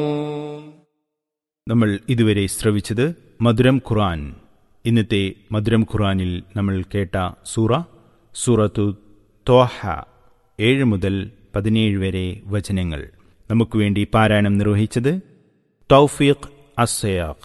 നമ്മൾ ഇതുവരെ ശ്രവിച്ചത് മധുരം ഖുറാൻ ഇന്നത്തെ മധുരം ഖുറാനിൽ നമ്മൾ കേട്ട സൂറ സൂറത്തു തോഹ ഏഴ് മുതൽ പതിനേഴ് വരെ വചനങ്ങൾ നമുക്ക് വേണ്ടി പാരായണം നിർവഹിച്ചത് തൗഫീഖ് അസയാഖ്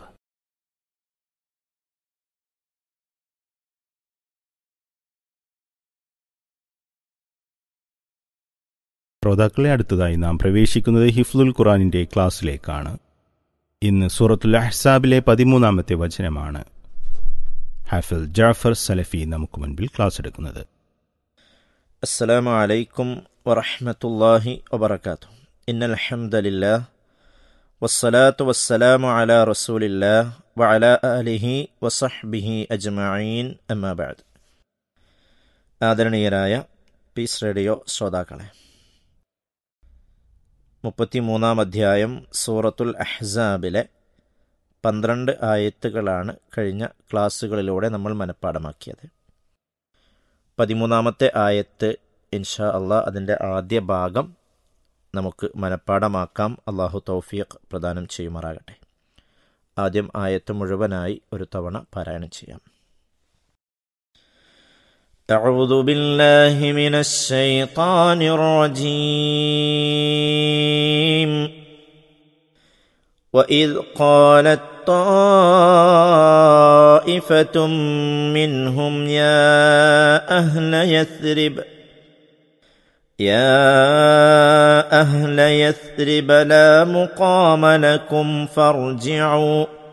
ശ്രോതാക്കളെ അടുത്തതായി നാം പ്രവേശിക്കുന്നത് ഹിഫ്ലുൽ ഖുറാനിന്റെ ക്ലാസ്സിലേക്കാണ് ഇന്ന് സൂറത്തുൽ അഹ്സാബിലെ പതിമൂന്നാമത്തെ വചനമാണ് ഹാഫിൽ ജാഫർ സലഫി നമുക്ക് മുൻപിൽ ക്ലാസ് എടുക്കുന്നത് السلام عليكم ورحمة الله وبركاته إن الحمد لله والصلاة والسلام على رسول الله وعلى آله وصحبه أجمعين أما بعد ആദരണീയരായ പീസ് റേഡിയോ ശ്രോതാക്കളെ മുപ്പത്തിമൂന്നാം അധ്യായം സൂറത്തുൽ അഹ്സാബിലെ പന്ത്രണ്ട് ആയത്തുകളാണ് കഴിഞ്ഞ ക്ലാസ്സുകളിലൂടെ നമ്മൾ മനഃപ്പാടമാക്കിയത് പതിമൂന്നാമത്തെ ആയത്ത് ഇൻഷാ അള്ളാഹ് അതിൻ്റെ ആദ്യ ഭാഗം നമുക്ക് മനഃപ്പാടമാക്കാം അള്ളാഹു തൗഫീഖ് പ്രദാനം ചെയ്യുമാറാകട്ടെ ആദ്യം ആയത്ത് മുഴുവനായി ഒരു തവണ പാരായണം ചെയ്യാം أعوذ بالله من الشيطان الرجيم وإذ قالت طائفة منهم يا أهل يثرب يا أهل يثرب لا مقام لكم فارجعوا